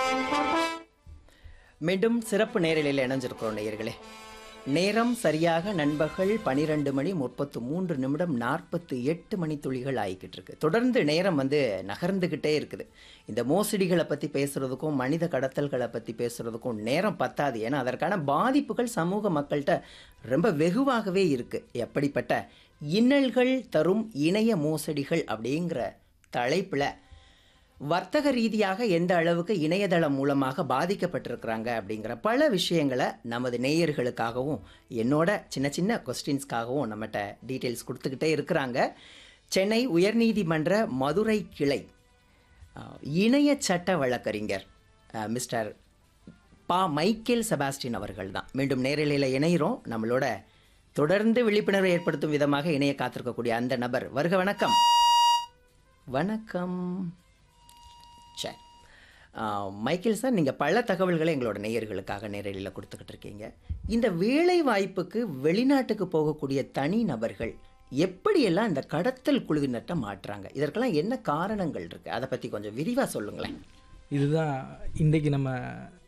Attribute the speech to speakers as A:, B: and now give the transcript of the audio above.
A: மீண்டும் சிறப்பு நேரலையில் இணைஞ்சிருக்கிறோம் நேயர்களே நேரம் சரியாக நண்பகல் பனிரெண்டு மணி முப்பத்து மூன்று நிமிடம் நாற்பத்து எட்டு மணி துளிகள் ஆகிக்கிட்டு இருக்கு தொடர்ந்து நேரம் வந்து நகர்ந்துக்கிட்டே இருக்குது இந்த மோசடிகளை பற்றி பேசுறதுக்கும் மனித கடத்தல்களை பற்றி பேசுறதுக்கும் நேரம் பத்தாது ஏன்னா அதற்கான பாதிப்புகள் சமூக மக்கள்கிட்ட ரொம்ப வெகுவாகவே இருக்கு எப்படிப்பட்ட இன்னல்கள் தரும் இணைய மோசடிகள் அப்படிங்கிற தலைப்பில் வர்த்தக ரீதியாக எந்த அளவுக்கு இணையதளம் மூலமாக பாதிக்கப்பட்டிருக்கிறாங்க அப்படிங்கிற பல விஷயங்களை நமது நேயர்களுக்காகவும் என்னோட சின்ன சின்ன கொஸ்டின்ஸ்க்காகவும் நம்மகிட்ட டீட்டெயில்ஸ் கொடுத்துக்கிட்டே இருக்கிறாங்க சென்னை உயர்நீதிமன்ற மதுரை கிளை அஹ், இணைய சட்ட வழக்கறிஞர் அஹ், மிஸ்டர் பா மைக்கேல் செபாஸ்டின் அவர்கள் தான் மீண்டும் நேரலையில் இணைகிறோம் நம்மளோட தொடர்ந்து விழிப்புணர்வை ஏற்படுத்தும் விதமாக இணைய காத்திருக்கக்கூடிய அந்த நபர் வருக வணக்கம் வணக்கம் சரி ஆஹ், மைக்கேல் சார் நீங்கள் பல தகவல்களை எங்களோட நேயர்களுக்காக நேரடியில் கொடுத்துக்கிட்டு இருக்கீங்க இந்த வேலை வாய்ப்புக்கு வெளிநாட்டுக்கு போகக்கூடிய தனி நபர்கள் எப்படியெல்லாம் இந்த கடத்தல் குழுவினர்கிட்ட மாட்டுறாங்க இதற்கெல்லாம் என்ன காரணங்கள் இருக்குது அதை பற்றி கொஞ்சம் விரிவாக சொல்லுங்களேன்
B: இதுதான் இன்றைக்கி நம்ம